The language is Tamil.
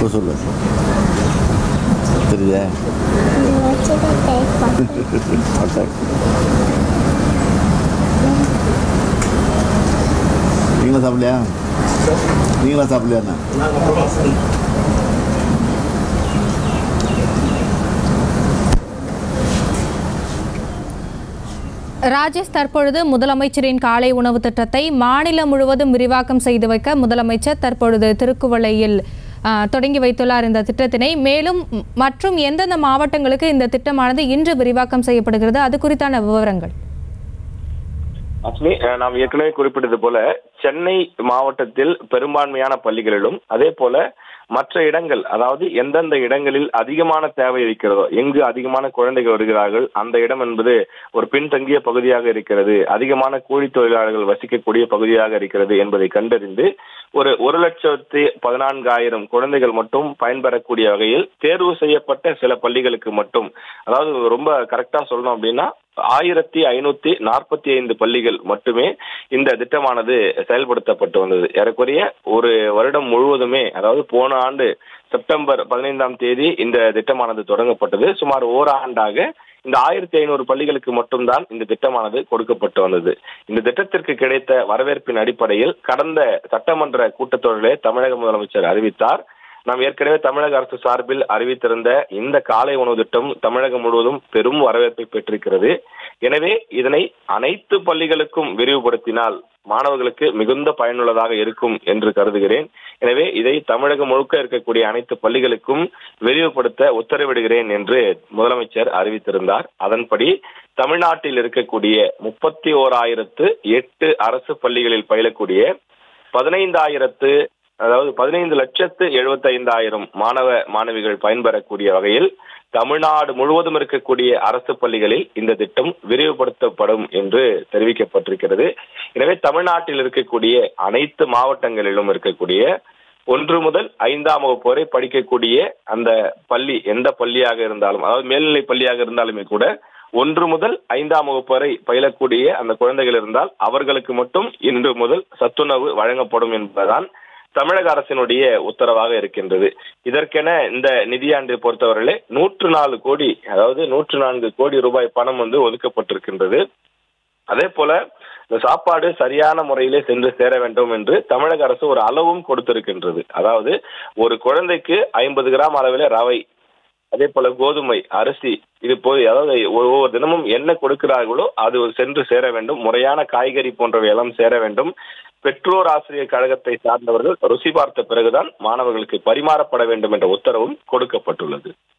இப்போ சொல்லு தெரியுதா நீங்களும் சாப்பிடலையா நீங்களும் சாப்பிடலையாண்ணா ராஜேஷ் தற்பொழுது முதலமைச்சரின் காலை உணவு திட்டத்தை மாநிலம் முழுவதும் விரிவாக்கம் செய்து வைக்க முதலமைச்சர் தற்பொழுது திருக்குவளையில் ஆ, தொடங்கி வைத்துள்ளார் இந்த திட்டத்தினை மேலும் ம், மற்றும் எந்தெந்த மாவட்டங்களுக்கு இந்த திட்டமானது இன்று விரிவாக்கம் செய்யப்படுகிறது அது குறித்தான விவரங்கள் அஸ்மி அஹ், நாம் ஏற்கனவே குறிப்பிட்டது போல சென்னை மாவட்டத்தில் பெரும்பான்மையான பள்ளிகளிலும் அதே போல மற்ற இடங்கள் அதாவது எந்தெந்த இடங்களில் அதிகமான தேவை இருக்கிறதோ எங்கு அதிகமான குழந்தைகள் வருகிறார்கள் அந்த இடம் என்பது ஒரு பின்தங்கிய பகுதியாக இருக்கிறது அதிகமான கூலி தொழிலாளர்கள் வசிக்கக்கூடிய பகுதியாக இருக்கிறது என்பதை கண்டறிந்து ஒரு ஒரு லட்சத்தி பதினான்காயிரம் குழந்தைகள் மட்டும் பயன்பெறக்கூடிய வகையில் தேர்வு செய்யப்பட்ட சில பள்ளிகளுக்கு மட்டும் அதாவது ரொம்ப கரெக்டா சொல்லணும் அப்படின்னா ஆயிரத்தி ஐநூத்தி நாற்பத்தி ஐந்து பள்ளிகள் மட்டுமே இந்த திட்டமானது செயல்படுத்தப்பட்டு வந்தது ஏறக்குறைய ஒரு வருடம் முழுவதுமே அதாவது போன ஆண்டு செப்டம்பர் பதினைந்தாம் தேதி இந்த திட்டமானது தொடங்கப்பட்டது சுமார் ஓராண்டாக இந்த ஆயிரத்தி ஐநூறு பள்ளிகளுக்கு மட்டும்தான் இந்த திட்டமானது கொடுக்கப்பட்டு வந்தது இந்த திட்டத்திற்கு கிடைத்த வரவேற்பின் அடிப்படையில் கடந்த சட்டமன்ற கூட்டத்தொடரிலே தமிழக முதலமைச்சர் அறிவித்தார் நாம் ஏற்கனவே தமிழக அரசு சார்பில் அறிவித்திருந்த இந்த காலை உணவு திட்டம் தமிழகம் முழுவதும் பெரும் வரவேற்பை பெற்றிருக்கிறது எனவே இதனை அனைத்து பள்ளிகளுக்கும் விரிவுபடுத்தினால் மாணவர்களுக்கு மிகுந்த பயனுள்ளதாக இருக்கும் என்று கருதுகிறேன் எனவே இதை தமிழகம் முழுக்க இருக்கக்கூடிய அனைத்து பள்ளிகளுக்கும் விரிவுபடுத்த உத்தரவிடுகிறேன் என்று முதலமைச்சர் அறிவித்திருந்தார் அதன்படி தமிழ்நாட்டில் இருக்கக்கூடிய முப்பத்தி ஓராயிரத்து எட்டு அரசு பள்ளிகளில் பயிலக்கூடிய பதினைந்தாயிரத்து அதாவது பதினைந்து லட்சத்து எழுபத்தைந்தாயிரம் மாணவ மாணவிகள் பயன்பெறக்கூடிய வகையில் தமிழ்நாடு முழுவதும் இருக்கக்கூடிய அரசு பள்ளிகளில் இந்த திட்டம் விரிவுபடுத்தப்படும் என்று தெரிவிக்கப்பட்டிருக்கிறது எனவே தமிழ்நாட்டில் இருக்கக்கூடிய அனைத்து மாவட்டங்களிலும் இருக்கக்கூடிய ஒன்று முதல் ஐந்தாம் வகுப்பு வரை படிக்கக்கூடிய அந்த பள்ளி எந்த பள்ளியாக இருந்தாலும் அதாவது மேல்நிலை பள்ளியாக இருந்தாலுமே கூட ஒன்று முதல் ஐந்தாம் வகுப்பு வரை பயிலக்கூடிய அந்த குழந்தைகள் இருந்தால் அவர்களுக்கு மட்டும் இன்று முதல் சத்துணவு வழங்கப்படும் என்பதுதான் தமிழக அரசினுடைய உத்தரவாக இருக்கின்றது இதற்கென இந்த நிதியாண்டை பொறுத்தவரையிலே நூற்று நாலு கோடி அதாவது நூற்று நான்கு கோடி ரூபாய் பணம் வந்து ஒதுக்கப்பட்டிருக்கின்றது அதே போல இந்த சாப்பாடு சரியான முறையிலே சென்று சேர வேண்டும் என்று தமிழக அரசு ஒரு அளவும் கொடுத்திருக்கின்றது அதாவது ஒரு குழந்தைக்கு ஐம்பது கிராம் அளவில் ரவை அதே போல கோதுமை அரிசி இது போய் அதாவது ஒவ்வொரு தினமும் என்ன கொடுக்கிறார்களோ அது சென்று சேர வேண்டும் முறையான காய்கறி போன்றவை எல்லாம் சேர வேண்டும் பெற்றோர் ஆசிரியர் கழகத்தை சார்ந்தவர்கள் ருசி பார்த்த பிறகுதான் மாணவர்களுக்கு பரிமாறப்பட வேண்டும் என்ற உத்தரவும் கொடுக்கப்பட்டுள்ளது